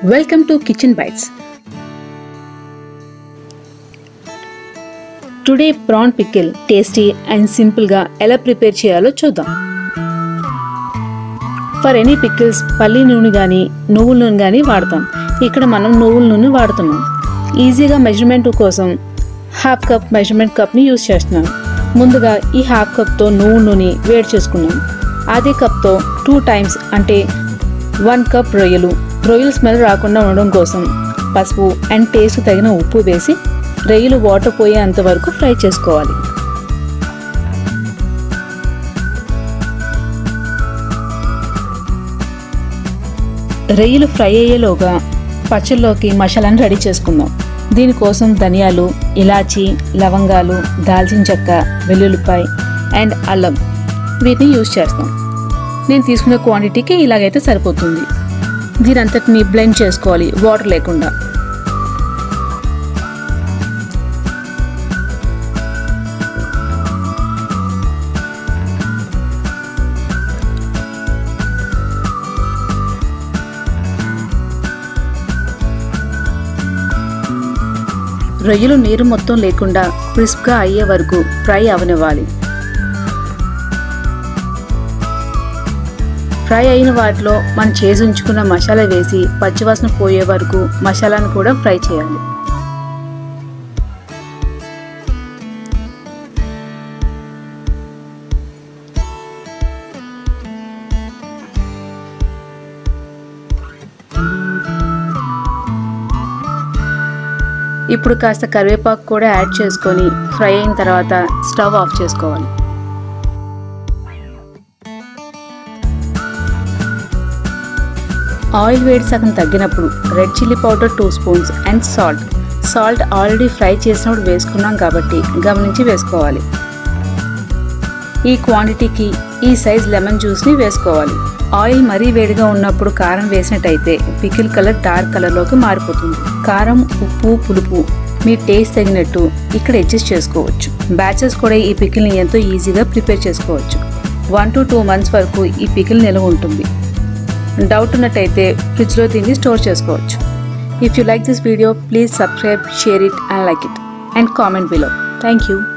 welcome to kitchen bites today prawn pickle tasty and సింపుల్గా ఎలా prepare చేయాలో చూద్దాం ఫర్ ఎనీ పికిల్స్ పల్లి నూనె కానీ నువ్వుల నూనె కానీ వాడతాం ఇక్కడ మనం నువ్వుల నూనె వాడుతున్నాం ఈజీగా మెజర్మెంట్ కోసం హాఫ్ కప్ మెజర్మెంట్ కప్ని యూజ్ చేస్తున్నాం ముందుగా ఈ హాఫ్ కప్తో నువ్వుల నూనె వేడి చేసుకున్నాం అదే కప్తో టూ టైమ్స్ అంటే వన్ కప్ రొయ్యలు రొయ్యలు స్మెల్ రాకుండా ఉండడం కోసం పసుపు అండ్ టేస్ట్ తగిన ఉప్పు వేసి రొయ్యలు వాటర్ పోయేంత వరకు ఫ్రై చేసుకోవాలి రొయ్యలు ఫ్రై అయ్యేలోగా పచ్చళ్ళలోకి మసాలాను రెడీ చేసుకుందాం దీనికోసం ధనియాలు ఇలాచి లవంగాలు దాల్చిన చెక్క వెల్లుల్లిపాయ అండ్ అల్లం వీటిని యూజ్ చేస్తాం నేను తీసుకున్న క్వాంటిటీకి ఇలాగైతే సరిపోతుంది దీని అంతటిని బ్లెండ్ చేసుకోవాలి వాటర్ లేకుండా రొయ్యలు నీరు మొత్తం లేకుండా క్రిస్ప్గా అయ్యే వరకు ఫ్రై అవనివ్వాలి ఫ్రై అయిన వాటిలో మనం చేసి ఉంచుకున్న మసాలా వేసి పచ్చివాసన పోయే వరకు మసాలాను కూడా ఫ్రై చేయాలి ఇప్పుడు కాస్త కరివేపాకు కూడా యాడ్ చేసుకొని ఫ్రై అయిన తర్వాత స్టవ్ ఆఫ్ చేసుకోవాలి ఆయిల్ వేడి సగం తగ్గినప్పుడు red chilli powder two spoons and salt salt already fry చేసినప్పుడు వేసుకున్నాం కాబట్టి గమనించి వేసుకోవాలి ఈ క్వాంటిటీకి ఈ సైజ్ లెమన్ జ్యూస్ని వేసుకోవాలి ఆయిల్ మరీ వేడిగా ఉన్నప్పుడు కారం వేసినట్టయితే పికిల్ కలర్ డార్క్ కలర్లోకి మారిపోతుంది కారం ఉప్పు పులుపు మీ టేస్ట్ తగినట్టు ఇక్కడ అడ్జస్ట్ చేసుకోవచ్చు బ్యాచెస్ కూడా ఈ పికిల్ని ఎంతో ఈజీగా ప్రిపేర్ చేసుకోవచ్చు వన్ టు టూ మంత్స్ వరకు ఈ పికిల్ నిల్వ ఉంటుంది డౌట్ ఉన్నట్టయితే ఫ్రిడ్జ్లో దీన్ని స్టోర్ చేసుకోవచ్చు if you like this video please subscribe share it and like it and comment below thank you